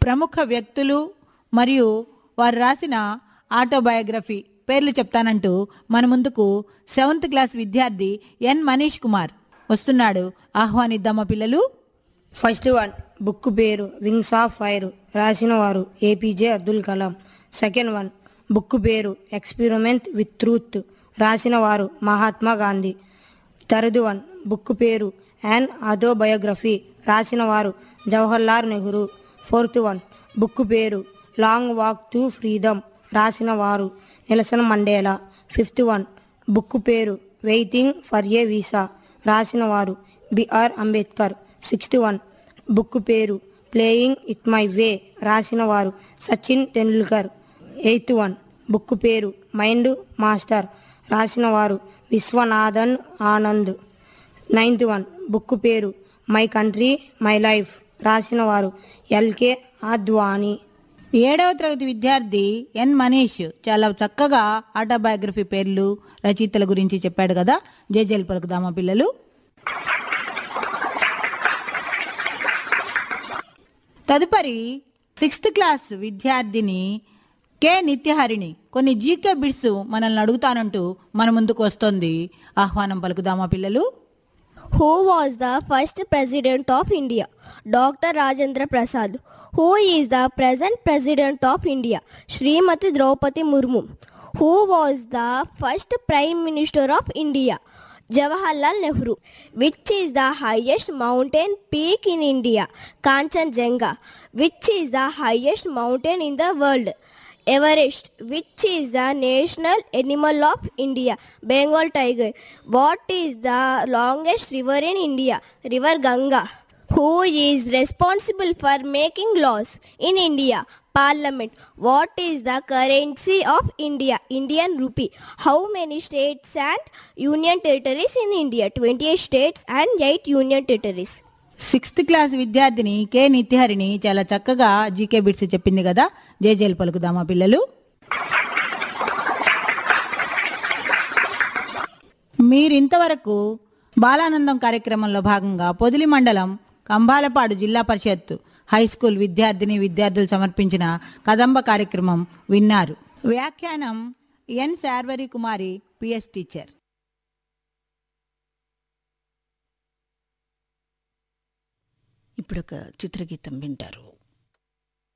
ప్రముఖ వ్యక్తులు మరియు వారు రాసిన ఆటోబయోగ్రఫీ పేర్లు చెప్తానంటూ మన ముందుకు సెవెంత్ క్లాస్ విద్యార్థి ఎన్ మనీష్ కుమార్ వస్తున్నాడు ఆహ్వానిద్దామా పిల్లలు ఫస్ట్ వన్ బుక్ పేరు వింగ్స్ ఆఫ్ ఫైర్ రాసిన వారు APJ Abdul Kalam second one book పేరు ఎక్స్పెరిమెంట్ విత్ ట్రూత్ రాసిన వారు Mahatma Gandhi third one book పేరు అండ్ ఆటోబయోగ్రఫీ రాసిన వారు Jawaharlal Nehru fourth one book పేరు లాంగ్ వాక్ టు ఫ్రీడమ్ రాసిన వారు Nelson Mandela fifth one book పేరు వెయిటింగ్ ఫర్ ఏ వీసా రాసిన వారు BR Ambedkar sixth one book పేరు ప్లేయింగ్ ఇట్ మై వే రాసిన వారు Sachin Tendulkar eighth one book పేరు మైండ్ మాస్టర్ రాసిన వారు Viswanathan Anand ninth one book పేరు మై కంట్రీ మై లైఫ్ రాసిన వారు ఎల్కే ఆద్వానీ ఏడవ తరగతి విద్యార్థి ఎన్ మనీష్ చాలా చక్కగా ఆటోబయోగ్రఫీ పేర్లు రచయితల గురించి చెప్పాడు కదా జేజేలు పలుకుదామా పిల్లలు తదుపరి సిక్స్త్ క్లాస్ విద్యార్థిని కె నిత్యహరిణి కొన్ని జీకే బిట్స్ మనల్ని అడుగుతానంటూ మన ముందుకు వస్తోంది ఆహ్వానం పలుకుదామా పిల్లలు Who was the first president of India? Dr. Rajendra Prasad. Who is the present president of India? Srimati Draupadi Murmu. Who was the first prime minister of India? Jawaharlal Nehru. Which is the highest mountain peak in India? Kanchenjunga. Which is the highest mountain in the world? Everest, which is the national animal of India, Bengal tiger. What is the longest river in India? River Ganga. Who is responsible for making laws in India? Parliament. What is the currency of India? Indian rupee. How many states and union territories in India? 28 states and 8 union territories. Sixth class విద్యార్థిని K Nityaharini చాలా చక్కగా GK bits చెప్పింది కదా జేజేలు పలుకుదామా పిల్లలు మీరింతవరకు బాలానందం కార్యక్రమంలో భాగంగా పొదిలి మండలం కంబాలపాడు జిల్లా పరిషత్ హై స్కూల్ విద్యార్థిని విద్యార్థులు సమర్పించిన కదంబ కార్యక్రమం విన్నారు వ్యాఖ్యానం N Sharvari Kumari PS teacher ఇప్పుడు ఒక చిత్రగీతం వింటారు